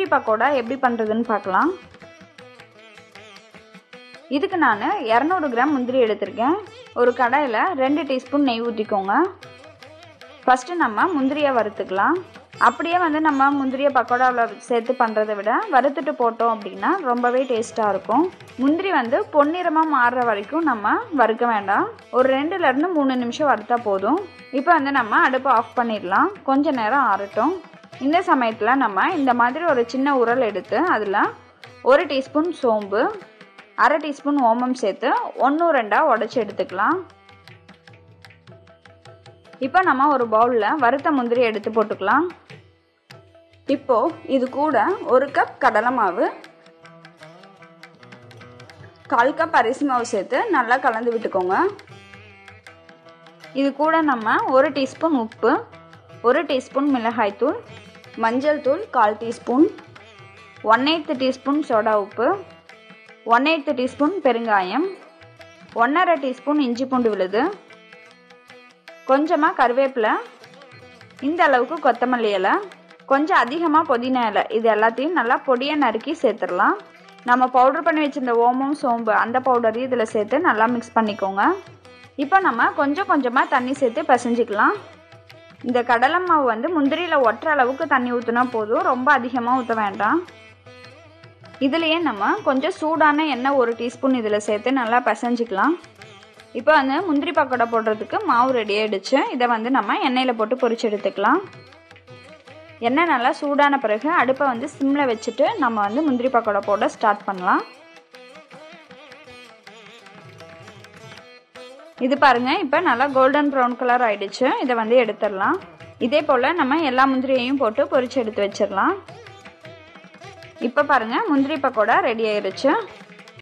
முந்திரி பக்கோடா எப்படி பண்ணுறதுன்னு பார்க்கலாம் இதுக்கு நான் இரநூறு கிராம் முந்திரி எடுத்திருக்கேன் ஒரு கடாயில் ரெண்டு டீஸ்பூன் நெய் ஊற்றிக்கோங்க ஃபஸ்ட்டு நம்ம முந்திரியை வறுத்துக்கலாம் அப்படியே வந்து நம்ம முந்திரியை பக்கோடாவில் சேர்த்து பண்ணுறதை விட வறுத்துட்டு போட்டோம் அப்படின்னா ரொம்பவே டேஸ்ட்டாக இருக்கும் முந்திரி வந்து பொன்னிறமாக மாறுற வரைக்கும் நம்ம வறுக்க வேண்டாம் ஒரு ரெண்டுலேருந்து மூணு நிமிஷம் வறுத்தா போதும் இப்போ வந்து நம்ம அடுப்பை ஆஃப் பண்ணிடலாம் கொஞ்ச நேரம் ஆறட்டும் இந்த சமயத்தில் நம்ம இந்த மாதிரி ஒரு சின்ன உரல் எடுத்து அதில் ஒரு டீஸ்பூன் சோம்பு அரை டீஸ்பூன் ஓமம் சேர்த்து ஒன்று ரெண்டாக உடச்சி எடுத்துக்கலாம் இப்போ நம்ம ஒரு பவுலில் வறுத்த முந்திரி எடுத்து போட்டுக்கலாம் இப்போ இது கூட ஒரு கப் கடலை மாவு கால் கப் அரிசி மாவு சேர்த்து நல்லா கலந்து விட்டுக்கோங்க இது கூட நம்ம ஒரு டீஸ்பூன் உப்பு ஒரு டீஸ்பூன் மிளகாய்த்தூள் மஞ்சள் தூள் கால் teaspoon one eighth teaspoon soda உப்பு ஒன் எய்த்து டீஸ்பூன் பெருங்காயம் ஒன்றரை டீஸ்பூன் இஞ்சி பூண்டு விழுது கொஞ்சமாக கருவேப்பிலை இந்த அளவுக்கு கொத்தமல்லி இலை கொஞ்சம் அதிகமாக புதினா இலை இது எல்லாத்தையும் நல்லா பொடியை நறுக்கி சேர்த்துடலாம் நம்ம பவுட்ரு பண்ணி வச்சிருந்த ஓமம் சோம்பு அந்த பவுடரையும் இதில் சேர்த்து நல்லா மிக்ஸ் பண்ணிக்கோங்க இப்போ நம்ம கொஞ்சம் கொஞ்சமாக தண்ணி சேர்த்து பிசைஞ்சிக்கலாம் இந்த கடலை மாவு வந்து முந்திரியில் ஒட்டுற அளவுக்கு தண்ணி ஊற்றினா போதும் ரொம்ப அதிகமாக ஊற்ற வேண்டாம் இதுலேயே நம்ம கொஞ்சம் சூடான எண்ணெய் ஒரு டீஸ்பூன் இதில் சேர்த்து நல்லா பிசைஞ்சிக்கலாம் இப்போ வந்து முந்திரி பக்கோடா போடுறதுக்கு மாவு ரெடி ஆகிடுச்சு இதை வந்து நம்ம எண்ணெயில் போட்டு பொரிச்சு எடுத்துக்கலாம் எண்ணெய் நல்லா சூடான பிறகு அடுப்பை வந்து சிம்மில் வச்சுட்டு நம்ம வந்து முந்திரி பக்கோடா போட ஸ்டார்ட் பண்ணலாம் இது பாருங்கள் இப்போ நல்லா கோல்டன் ப்ரௌன் கலர் ஆயிடுச்சு இதை வந்து எடுத்துடலாம் இதே போல் நம்ம எல்லா முந்திரியையும் போட்டு பொரிச்சு எடுத்து வச்சிடலாம் இப்போ பாருங்கள் முந்திரி பக்கோடா ரெடி ஆயிடுச்சு